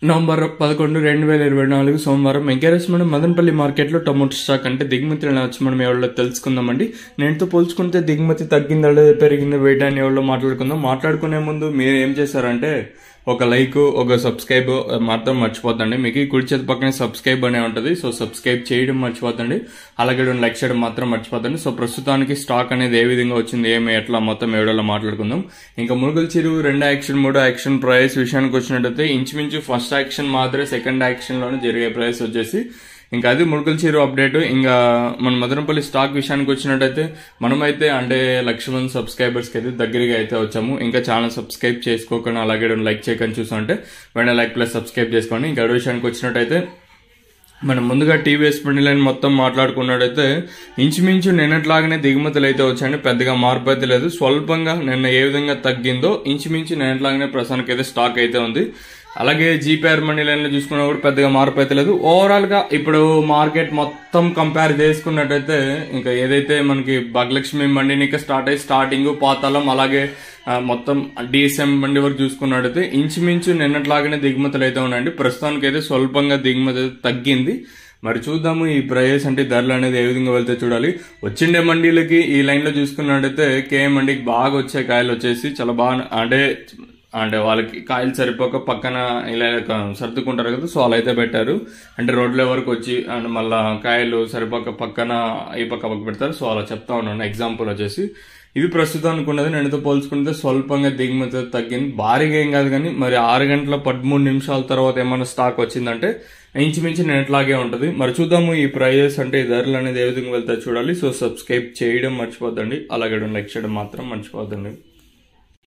November పదకొండు రెండు వేల ఇరవై నాలుగు సోమవారం వెంకటేశ్వర మనం మదనపల్లి మార్కెట్లో టొమాటో స్టాక్ అంటే దిగుమతి ఎలా వచ్చి మనం ఎవరో తెలుసుకుందామండి నేనుతో పోల్చుకుంటే దిగుమతి తగ్గిందా లేదా పెరిగిందా వెయిట్ అని ఎవరో మాట్లాడుకుందాం మాట్లాడుకునే ముందు మీరు ఏం చేశారంటే ఒక లైక్ ఒక సబ్స్క్రైబ్ మాత్రం మర్చిపోద్దండి మీకు ఈ కుడి చేతి పక్కనే సబ్స్క్రైబ్ అనే ఉంటుంది సో సబ్స్క్రైబ్ చేయడం మర్చిపోద్దండి అలాగే లైక్ చేయడం మాత్రం మర్చిపోద్దండి సో ప్రస్తుతానికి స్టాక్ అనేది ఏ విధంగా వచ్చింది ఏమి ఎట్లా మొత్తం ఏడోలో మాట్లాడుకుందాం ఇంకా మురుగుల చెరువు రెండో యాక్షన్ మూడో యాక్షన్ ప్రైస్ విషయానికి వచ్చినట్టయితే ఇంచుమించు ఫస్ట్ యాక్షన్ మాత్రమే సెకండ్ యాక్షన్ లోనే జరిగే ప్రైస్ వచ్చేసి ఇంకా అది మురుగుల చీరు అప్డేట్ ఇంకా మన మదనపల్లి స్టాక్ విషయానికి వచ్చినట్టయితే మనమైతే అంటే లక్ష మంది సబ్స్క్రైబర్స్కి అయితే దగ్గరగా అయితే వచ్చాము ఇంకా ఛానల్ సబ్స్క్రైబ్ చేసుకోకుండా అలాగే లైక్ చేయకుండా చూసామంటే వెంటనే లైక్ ప్లస్ సబ్స్క్రైబ్ చేసుకోండి ఇంకా అదే విషయానికి వచ్చినట్టయితే మనం ముందుగా టీవీఎస్ బండి లైన్ మొత్తం మాట్లాడుకున్నట్టయితే ఇంచుమించు నిన్నట్లాగానే దిగుమతులు అయితే వచ్చాయని పెద్దగా మార్పు అయితే లేదు స్వల్పంగా నిన్న ఏ విధంగా తగ్గిందో ఇంచుమించు నిన్నట్లాగానే ప్రస్తుతానికి అయితే స్టాక్ అయితే ఉంది అలాగే జీపీఆర్ మండీ లైన్లో చూసుకున్నా కూడా పెద్దగా మార్పు అయితే లేదు ఓవరాల్ గా ఇప్పుడు మార్కెట్ మొత్తం కంపేర్ చేసుకున్నట్టయితే ఇంకా ఏదైతే మనకి భగలక్ష్మి మండిని ఇంకా స్టార్ట్ అయ్యి స్టార్టింగ్ పాతాళం అలాగే ఆ, మొత్తం డిఎస్ఎం మండి వరకు చూసుకున్నట్టయితే ఇంచుమించు నిన్నట్లాగానే దిగుమతులు అయితే ఉన్నాయండి ప్రస్తుతానికి అయితే స్వల్పంగా దిగుమతి అయితే తగ్గింది మరి చూద్దాము ఈ ప్రైస్ అంటే ధరలు అనేది ఏ విధంగా వెళ్తే చూడాలి వచ్చిండే మండీలకి ఈ లైన్ లో చూసుకున్నట్టయితే కేఎం మండీకి బాగా వచ్చే కాయలు వచ్చేసి చాలా బాగా అంటే అంటే వాళ్ళకి కాయలు సరిపోక పక్కన ఇలా ఒక సర్దుకుంటారు కదా సో అలా అయితే పెట్టారు అంటే రోడ్ల వరకు వచ్చి అండ్ మళ్ళా కాయలు సరిపోక పక్కన ఈ పక్క పక్క పెడతారు సో అలా చెప్తా ఉన్నాను ఎగ్జాంపుల్ వచ్చేసి ఇది ప్రస్తుతానికి ఉన్నది నేనుతో పోల్చుకుంటే స్వల్పంగా దిగుమతి తగ్గింది భారీగా ఏం కాదు కానీ మరి ఆరు గంటల పదమూడు నిమిషాల తర్వాత ఏమైనా స్టాక్ వచ్చిందంటే ఇంచుమించు నేట్లాగే ఉంటుంది మరి చూద్దాము ఈ ప్రైజెస్ అంటే ఈ ధరలు అనేది ఏ విధంగా వెళ్తాయి చూడాలి సో సబ్స్క్రైబ్ చేయడం మర్చిపోద్దండి అలాగే లైక్ చేయడం మాత్రం మర్చిపోద్దండి